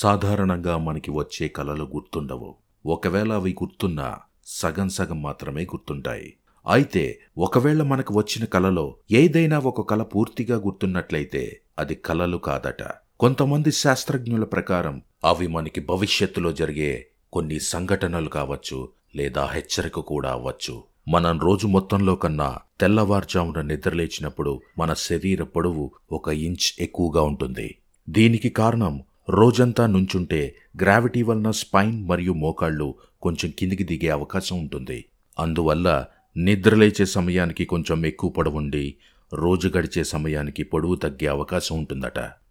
సాధారణంగా మనకి వచ్చే కలలు గుర్తుండవు ఒకవేళ అవి గుర్తున్నా సగం సగం మాత్రమే గుర్తుంటాయి అయితే ఒకవేళ మనకు వచ్చిన కలలో ఏదైనా ఒక కల పూర్తిగా గుర్తున్నట్లయితే అది కలలు కాదట కొంతమంది శాస్త్రజ్ఞుల ప్రకారం అవి మనకి భవిష్యత్తులో జరిగే కొన్ని సంఘటనలు కావచ్చు లేదా హెచ్చరిక కూడా అవ్వచ్చు మనం రోజు మొత్తంలో కన్నా తెల్లవారుజామున నిద్రలేచినప్పుడు మన శరీర పొడవు ఒక ఇంచ్ ఎక్కువగా ఉంటుంది దీనికి కారణం రోజంతా నుంచుంటే గ్రావిటీ వలన స్పైన్ మరియు మోకాళ్ళు కొంచెం కిందికి దిగే అవకాశం ఉంటుంది అందువల్ల నిద్రలేచే సమయానికి కొంచెం ఎక్కువ పొడవుండి రోజు గడిచే సమయానికి పొడవు తగ్గే అవకాశం ఉంటుందట